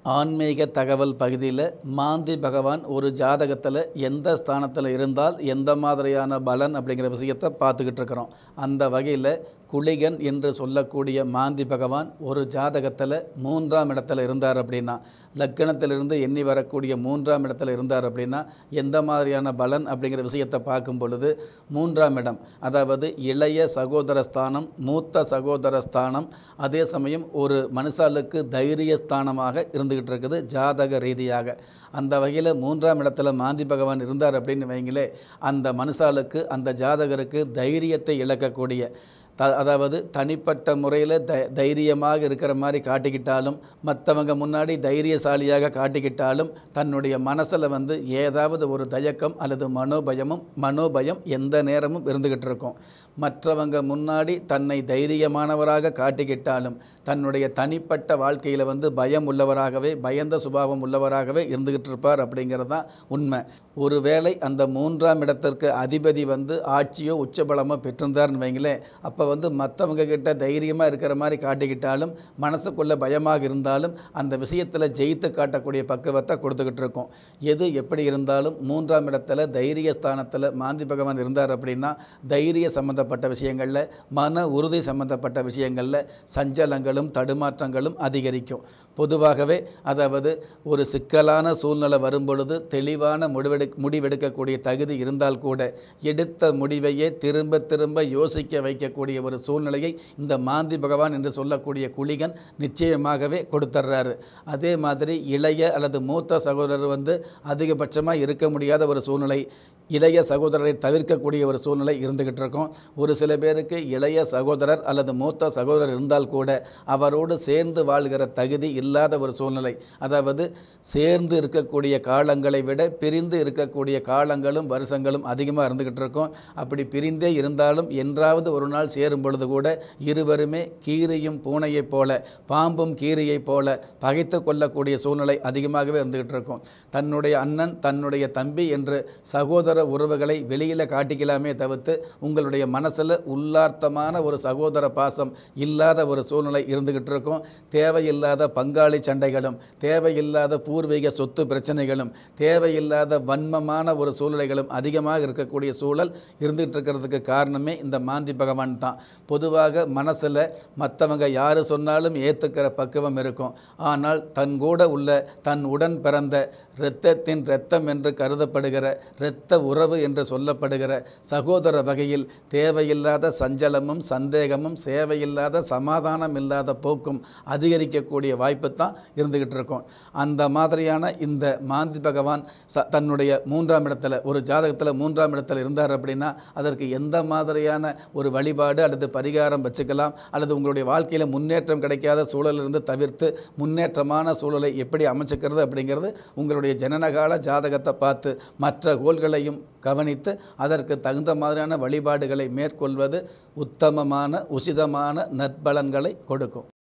ஆன்மீக தகவல் பகுதியில் மாந்தி பகவான் ஒரு ஜாதகத்தில் எந்த ஸ்தானத்தில் இருந்தால் எந்த மாதிரியான பலன் அப்படிங்கிற விஷயத்தை பார்த்துக்கிட்டு இருக்கிறோம் அந்த வகையில் குளிகன் என்று சொல்லக்கூடிய மாந்தி பகவான் ஒரு ஜாதகத்தில் மூன்றாம் இடத்துல இருந்தார் அப்படின்னா லக்கணத்திலிருந்து எண்ணி வரக்கூடிய மூன்றாம் இடத்துல இருந்தார் அப்படின்னா எந்த மாதிரியான பலன் அப்படிங்கிற விஷயத்தை பார்க்கும் பொழுது மூன்றாம் இடம் அதாவது இளைய சகோதர ஸ்தானம் மூத்த சகோதர ஸ்தானம் அதே சமயம் ஒரு மனுஷாளுக்கு தைரிய ஸ்தானமாக இருந்துகிட்டு இருக்குது ஜாதக ரீதியாக அந்த வகையில் மூன்றாம் இடத்துல மாந்தி பகவான் இருந்தார் அப்படின்னு வைங்களே அந்த மனுஷாளுக்கு அந்த ஜாதகருக்கு தைரியத்தை இழக்கக்கூடிய த அதாவது தனிப்பட்ட முறையில் த தைரியமாக இருக்கிற மாதிரி காட்டிக்கிட்டாலும் மற்றவங்க முன்னாடி தைரியசாலியாக காட்டிக்கிட்டாலும் தன்னுடைய மனசில் வந்து ஏதாவது ஒரு தயக்கம் அல்லது மனோபயமும் மனோபயம் எந்த நேரமும் இருந்துக்கிட்டு இருக்கும் மற்றவங்க முன்னாடி தன்னை தைரியமானவராக காட்டிக்கிட்டாலும் தன்னுடைய தனிப்பட்ட வாழ்க்கையில் வந்து பயம் உள்ளவராகவே பயந்த சுபாவம் உள்ளவராகவே இருந்துக்கிட்டு இருப்பார் அப்படிங்கிறது தான் உண்மை ஒருவேளை அந்த மூன்றாம் இடத்திற்கு அதிபதி வந்து ஆட்சியோ உச்சபலமோ பெற்றிருந்தார்னு வைங்களேன் அப்போ வந்து மற்றவங்க கிட்ட தைரியமாக இருக்கிற மாதிரி காட்டிக்கிட்டாலும் மனசுக்குள்ள பயமாக இருந்தாலும் அந்த விஷயத்தில் ஜெயித்து காட்டக்கூடிய பக்குவத்தை கொடுத்துக்கிட்டு இருக்கோம் எது எப்படி இருந்தாலும் மூன்றாம் இடத்துல தைரிய ஸ்தானத்தில் மாந்தி பகவான் இருந்தார் அப்படின்னா தைரிய சம்பந்தப்பட்ட விஷயங்களில் மன உறுதி சம்பந்தப்பட்ட விஷயங்களில் சஞ்சலங்களும் தடுமாற்றங்களும் அதிகரிக்கும் பொதுவாகவே அதாவது ஒரு சிக்கலான சூழ்நிலை வரும்பொழுது தெளிவான முடிவெடு முடிவெடுக்கக்கூடிய தகுதி இருந்தால் கூட எடுத்த முடிவையே திரும்ப திரும்ப யோசிக்க வைக்கக்கூடிய ஒரு சூழ்நிலையை இந்த மாந்தி பகவான் என்று சொல்லக்கூடிய குளிகன் நிச்சயமாகவே கொடுத்துட்றாரு அதே மாதிரி இளைய அல்லது மூத்த சகோதரர் வந்து அதிகபட்சமாக இருக்க முடியாத ஒரு சூழ்நிலை இளைய சகோதரரை தவிர்க்கக்கூடிய ஒரு சூழ்நிலை இருந்துக்கிட்டு இருக்கும் ஒரு சில பேருக்கு இளைய சகோதரர் அல்லது மூத்த சகோதரர் இருந்தால் கூட அவரோடு சேர்ந்து வாழ்கிற தகுதி இல்லாத ஒரு சூழ்நிலை அதாவது சேர்ந்து இருக்கக்கூடிய காலங்களை விட பிரிந்து இருக்கக்கூடிய காலங்களும் வருஷங்களும் அதிகமாக இருந்துக்கிட்டு இருக்கும் அப்படி பிரிந்தே இருந்தாலும் என்றாவது ஒரு நாள் சேரும் பொழுது கூட இருவருமே கீரியும் பூனையைப் போல பாம்பும் கீரியைப் போல பகைத்து கொள்ளக்கூடிய சூழ்நிலை அதிகமாகவே இருந்துக்கிட்டு இருக்கும் தன்னுடைய அண்ணன் தன்னுடைய தம்பி என்று சகோதர உறவுகளை வெளியில் காட்டிக்கலாமே தவிர்த்து உங்களுடைய மனசில் உள்ளார்த்தமான ஒரு சகோதர பாசம் இல்லாத ஒரு சூழ்நிலை இருந்துக்கிட்டு இருக்கும் தேவையில்லாத பங்காளி சண்டைகளும் தேவையில்லாத பூர்வீக சொத்து பிரச்சனைகளும் தேவையில்லாத வன்மமான ஒரு சூழ்நிலைகளும் அதிகமாக இருக்கக்கூடிய சூழல் இருந்துகிட்டு இருக்கிறதுக்கு காரணமே இந்த மாந்தி பகவான் தான் பொதுவாக மனசில் மற்றவங்க யார் சொன்னாலும் ஏற்றுக்கிற பக்குவம் இருக்கும் ஆனால் தன் கூட உள்ள தன் உடன் பிறந்த இரத்தத்தின் இரத்தம் என்று கருதப்படுகிற இரத்த உறவு என்று சொல்லப்படுகிற சகோதர வகையில் தேவையில்லாத சஞ்சலமும் சந்தேகமும் தேவையில்லாத சமாதானம் இல்லாத போக்கும் அதிகரிக்கக்கூடிய வாய்ப்பு தான் இருந்துக்கிட்டு இருக்கும் அந்த மாதிரியான இந்த மாந்தி பகவான் ச தன்னுடைய மூன்றாம் இடத்துல ஒரு ஜாதகத்தில் மூன்றாம் இடத்துல இருந்தார் அப்படின்னா அதற்கு எந்த மாதிரியான ஒரு வழிபாடு அல்லது பரிகாரம் வச்சுக்கலாம் அல்லது உங்களுடைய வாழ்க்கையில் முன்னேற்றம் கிடைக்காத சூழலிலிருந்து தவிர்த்து முன்னேற்றமான சூழலை எப்படி அமைச்சுக்கிறது அப்படிங்கிறது உங்களுடைய ஜனனகால ஜாதகத்தை பார்த்து மற்ற கோள்களையும் கவனித்து அதற்கு தகுந்த மாதிரியான வழிபாடுகளை மேற்கொள்வது உத்தமமான உசிதமான நற்பலன்களை கொடுக்கும்